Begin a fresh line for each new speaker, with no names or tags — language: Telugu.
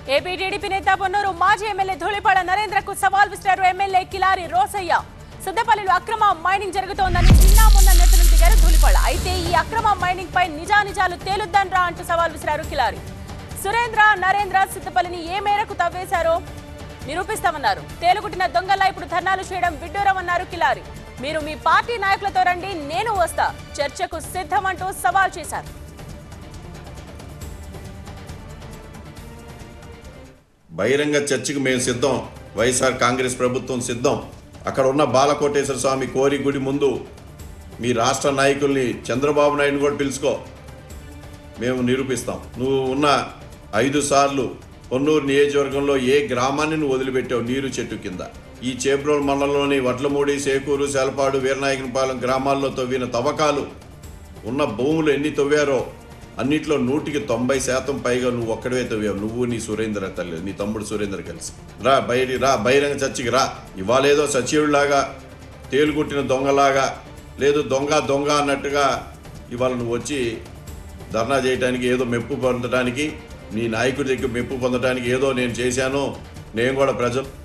ఏపీ టీడీపీ నేత పొన్నూరు మాజీ ఎమ్మెల్యే ధూళిపాడ నరేంద్రకు సవాల్ విసిరారు ఎమ్మెల్యే కిలారి రోసయ్య సిద్దపల్లిలో అక్రమ మైనింగ్ జరుగుతోందని నిన్న మొన్న నెత్తలు దిగారు ధూళిపాడ అయితే ఈ అక్రమ మైనింగ్ పై నిజానిజాలు తేలుద్దాన్రా అంటూ సవాల్ విసిరారు కిలారి సురేంద్ర నరేంద్ర సిద్దపల్లిని ఏ మేరకు తవ్వేశారో నిరూపిస్తామన్నారు తేలుగుట్టిన దొంగల్లా ఇప్పుడు ధర్నాలు చేయడం విడ్డూరమన్నారు కిలారి మీరు మీ పార్టీ నాయకులతో రండి నేను వస్తా చర్చకు సిద్ధమంటూ సవాల్ చేశారు
బహిరంగ చర్చకు మేము సిద్ధం వైఎస్ఆర్ కాంగ్రెస్ ప్రభుత్వం సిద్ధం అక్కడ ఉన్న బాలకోటేశ్వర స్వామి కోరి గుడి ముందు మీ రాష్ట్ర నాయకుల్ని చంద్రబాబు నాయుడుని కూడా పిలుచుకో మేము నిరూపిస్తాం నువ్వు ఉన్న ఐదు సార్లు పొన్నూరు నియోజకవర్గంలో ఏ గ్రామాన్ని నువ్వు వదిలిపెట్టావు నీరు చెట్టు కింద ఈ చేబ్రోల్ మండలంలోని వడ్లమూడి సేకూరు సేలపాడు వీరనాయకనపాలెం గ్రామాల్లో తవ్విన తవ్వకాలు ఉన్న భూములు ఎన్ని తవ్వారో అన్నిట్లో నూటికి తొంభై శాతం పైగా నువ్వు ఒక్కడే తవ్వావు నువ్వు నీ సురేంద్ర తల్లి నీ తమ్ముడు సురేంద్ర కలిసి రా బయటి రా బహిరంగ చర్చికి రా ఇవాళేదో సచివుడిలాగా తేలుగుట్టిన దొంగలాగా లేదు దొంగ దొంగ అన్నట్టుగా ఇవాళ నువ్వు వచ్చి ధర్నా చేయడానికి ఏదో మెప్పు పొందడానికి నీ నాయకుడి దగ్గర మెప్పు పొందడానికి ఏదో నేను చేశాను నేను కూడా ప్రజలు